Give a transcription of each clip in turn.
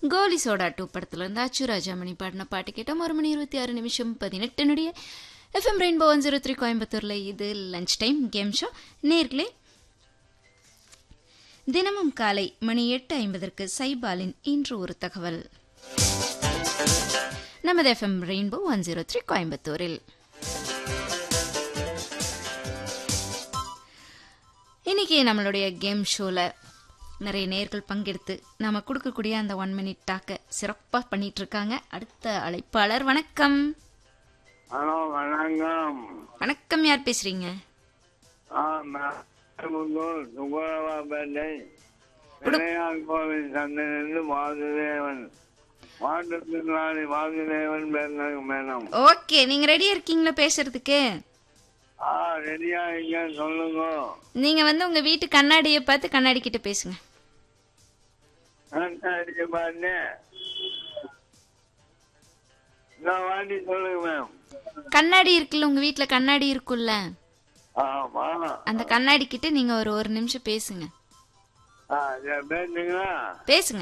கோலி soda two படத்துல இருந்து அச்சு ராஜாமணி பாடின பாட்டு கேட்டோம் ஒரு மணி இருபத்தி ஆறு நிமிஷம் பதினெட்டு நொடிய FM rainbow one zero three கோயம்புத்தூர்ல இது லஞ்ச் டைம் கேம் ஷோ நேர்களே தினமும் காலை மணி எட்டு ஐம்பதற்கு சைபாலின் இன்று ஒரு தகவல் நமது FM rainbow one zero three கோயம்புத்தூரில் இன்னைக்கு நம்மளுடைய கேம் ஷோல நிறைய நேர்கள் பங்கெடுத்து நாம கொடுக்கக்கூடிய அந்த ஒன் மினிட் டாக்க சிறப்பா பண்ணிட்டு இருக்காங்க அடுத்த அழைப்பாளர் வணக்கம் ஹலோ வணக்கம் வணக்கம் யார் பேசுறீங்க ஆ முந்தூர் சுப்பரவாபேட்டை பிள்ளையார் கோவில் சந்தையிலிருந்து வாசுதேவன் மாற்றுத்திறனாளி வாசுதேவன் பேசுறாங்க மேடம் ஓகே நீங்க ரெடியா இருக்கீங்களா பேசுறதுக்கு ஆ ரெடியா இருக்க சொல்லுங்க நீங்க வந்து உங்க வீட்டு கண்ணாடியை பார்த்து கண்ணாடி கிட்ட பேசுங்க அடிச்சு பாருங்க நான் வாட்டி சொல்லுங்க மேம் கண்ணாடி இருக்குல்ல உங்க வீட்ல கண்ணாடி இருக்குல்ல ஆமா அந்த கண்ணாடி கிட்ட நீங்க ஒரு ஒரு நிமிஷம் பேசுங்க ஆ சரி, பேசுங்களா பேசுங்க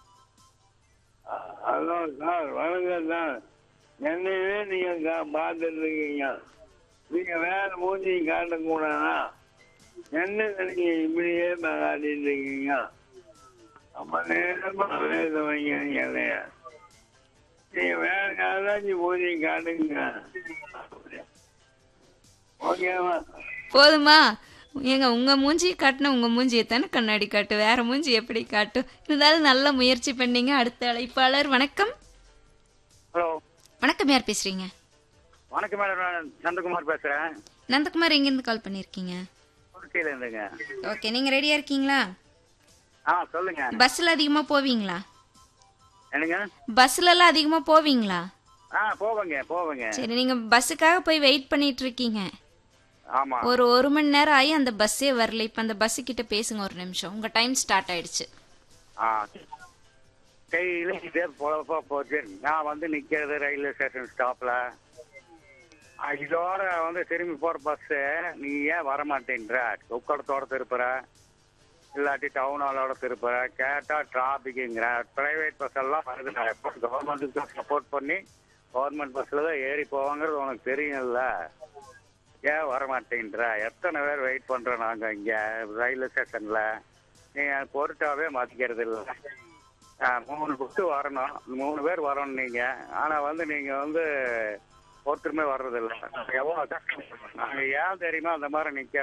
ஹலோ சார் வணக்கம் சார் என்னையவே நீங்க கா- பார்த்துட்டு இருக்கீங்க நீங்க வேற மூஞ்சி காட்டக்கூடாதா என்ன நீங்க இப்படியே பா- காட்டிட்டு இருக்கீங்க அப்ப நேரமா பேச வைக்கிறீங்க இல்லையா நீங்க வேற யாராச்சும் மூஞ்சி காட்டுங்க ஓகேவா போதுமா ஏங்க உங்க மூஞ்சி காட்டின உங்க மூஞ்சியை தானே கண்ணாடி காட்டு வேற மூஞ்சி எப்படி காட்டும் இருந்தாலும் நல்ல முயற்சி பண்ணீங்க அடுத்த அழைப்பாளர் வணக்கம் ஹலோ வணக்கம் யார் பேசுறீங்க வணக்கம் மேடம் நான் நந்தகுமார் பேசுறேன் நந்தகுமார் எங்கேருந்து கால் பண்ணியிருக்கீங்க திருச்சியில இருந்துங்க ஓகே நீங்க ரெடியா இருக்கீங்களா ஆ சொல்லுங்க பஸ்ல அதிகமா போவீங்களா என்னங்க பஸ்ல எல்லாம் அதிகமா போவீங்களா ஆ போவங்க போவங்க சரி நீங்க பஸ்ஸுக்காக போய் வெயிட் பண்ணிட்டு இருக்கீங்க ஆமா ஒரு ஒரு மணி நேரம் ஆகி அந்த பஸ்ஸே வரல இப்ப அந்த பஸ் கிட்ட பேசுங்க ஒரு நிமிஷம் உங்க டைம் ஸ்டார்ட் ஆயிடுச்சு ஆ கையில இதே பொழப்பா போச்சு நான் வந்து நிக்கிறது ரயில்வே ஸ்டேஷன் ஸ்டாப்ல இதோட வந்து திரும்பி போற பஸ் நீ ஏன் வர மாட்டேன்ற உக்கடத்தோட திருப்புற இல்லாட்டி டவுன் ஹாலோட திருப்புற கேட்டா டிராபிக்குங்கிற பிரைவேட் பஸ் எல்லாம் வருது நான் எப்போ கவர்மெண்ட்டுக்கு தான் சப்போர்ட் பண்ணி கவர்மெண்ட் பஸ்ல தான் ஏறி போவாங்கிறது உனக்கு தெரியும்ல ஏன் வர மாட்டேன்ற எத்தனை பேர் வெயிட் பண்றோம் நாங்க இங்க ரயில்வே ஸ்டேஷன்ல நீங்க பொருட்டாவே மதிக்கிறது இல்ல ஆ, மூணு புக்கு வரணும் மூணு பேர் வரணும் நீங்க ஆனா வந்து நீங்க வந்து ஒருத்தருமே வர்றது இல்ல எவ்வளவு கஷ்டம் நாங்க ஏன் தெரியுமா அந்த மாதிரி நிக்க